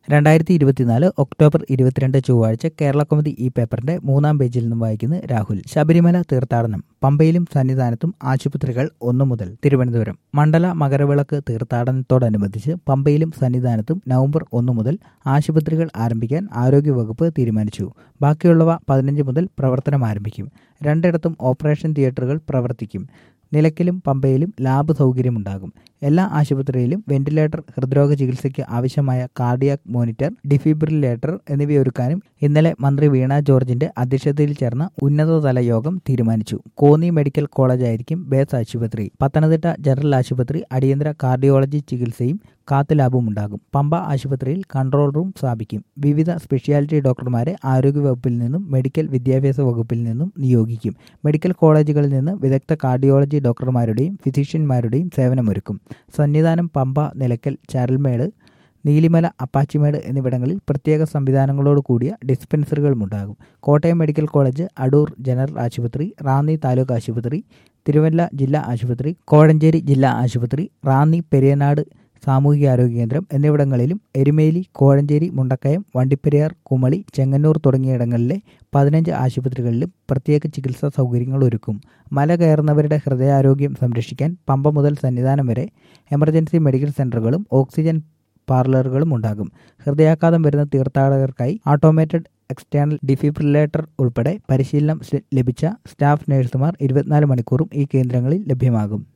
രണ്ടായിരത്തി ഇരുപത്തിനാല് ഒക്ടോബർ ഇരുപത്തിരണ്ട് ചൊവ്വാഴ്ച കേരള കൗമുദി ഈ പേപ്പറിന്റെ മൂന്നാം പേജിൽ നിന്നും വായിക്കുന്നു രാഹുൽ ശബരിമല തീർത്ഥാടനം പമ്പയിലും സന്നിധാനത്തും ആശുപത്രികൾ ഒന്നു മുതൽ തിരുവനന്തപുരം മണ്ഡല മകരവിളക്ക് തീർത്ഥാടനത്തോടനുബന്ധിച്ച് പമ്പയിലും സന്നിധാനത്തും നവംബർ ഒന്ന് മുതൽ ആശുപത്രികൾ ആരംഭിക്കാൻ ആരോഗ്യവകുപ്പ് തീരുമാനിച്ചു ബാക്കിയുള്ളവ പതിനഞ്ച് മുതൽ പ്രവർത്തനം ആരംഭിക്കും രണ്ടിടത്തും ഓപ്പറേഷൻ തിയേറ്ററുകൾ പ്രവർത്തിക്കും നിലയ്ക്കലും പമ്പയിലും ലാബ് സൗകര്യമുണ്ടാകും എല്ലാ ആശുപത്രിയിലും വെന്റിലേറ്റർ ഹൃദ്രോഗ ചികിത്സയ്ക്ക് ആവശ്യമായ കാർഡിയാക് മോണിറ്റർ ഡിഫിബ്രിലേറ്റർ എന്നിവയൊരുക്കാനും ഇന്നലെ മന്ത്രി വീണ ജോർജിന്റെ അധ്യക്ഷതയിൽ ചേർന്ന ഉന്നതതല യോഗം തീരുമാനിച്ചു കോന്നി മെഡിക്കൽ കോളേജായിരിക്കും ബേസ് ആശുപത്രി പത്തനംതിട്ട ജനറൽ ആശുപത്രി അടിയന്തര കാർഡിയോളജി ചികിത്സയും കാത്ത് ലാബും ഉണ്ടാകും പമ്പ ആശുപത്രിയിൽ കൺട്രോൾ റൂം സ്ഥാപിക്കും വിവിധ സ്പെഷ്യാലിറ്റി ഡോക്ടർമാരെ ആരോഗ്യവകുപ്പിൽ നിന്നും മെഡിക്കൽ വിദ്യാഭ്യാസ വകുപ്പിൽ നിന്നും നിയോഗിക്കും മെഡിക്കൽ കോളേജുകളിൽ നിന്ന് വിദഗ്ധ കാർഡിയോളജി ഡോക്ടർമാരുടെയും ഫിസിഷ്യന്മാരുടെയും സേവനമൊരുക്കും സന്നിധാനം പമ്പ നിലയ്ക്കൽ ചരൽമേട് നീലിമല അപ്പാച്ചിമേട് എന്നിവിടങ്ങളിൽ പ്രത്യേക സംവിധാനങ്ങളോട് കൂടിയ ഡിസ്പെൻസറികളുമുണ്ടാകും Kottayam medical college Adoor general ആശുപത്രി റാന്നി താലൂക്ക് ആശുപത്രി തിരുവല്ല ജില്ലാ ആശുപത്രി കോഴഞ്ചേരി ജില്ലാ ആശുപത്രി റാന്നി പെരിയനാട് സാമൂഹികാരോഗ്യ കേന്ദ്രം എന്നിവിടങ്ങളിലും എരുമേലി കോഴഞ്ചേരി മുണ്ടക്കയം വണ്ടിപ്പെരിയാർ കുമളി ചെങ്ങന്നൂർ തുടങ്ങിയിടങ്ങളിലെ പതിനഞ്ച് ആശുപത്രികളിലും പ്രത്യേക ചികിത്സാ സൗകര്യങ്ങൾ ഒരുക്കും മല കയറുന്നവരുടെ ഹൃദയാരോഗ്യം സംരക്ഷിക്കാൻ പമ്പ മുതൽ സന്നിധാനം വരെ എമർജൻസി മെഡിക്കൽ സെന്ററുകളും ഓക്സിജൻ പാർലറുകളും ഉണ്ടാകും ഹൃദയാഘാതം വരുന്ന തീർത്ഥാടകർക്കായി ഓട്ടോമേറ്റഡ് എക്സ്റ്റേണൽ ഡിഫിബ്രിലേറ്റർ ഉൾപ്പെടെ പരിശീലനം ലഭിച്ച സ്റ്റാഫ് നഴ്സുമാർ ഇരുപത്തിനാല് മണിക്കൂറും ഈ കേന്ദ്രങ്ങളിൽ ലഭ്യമാകും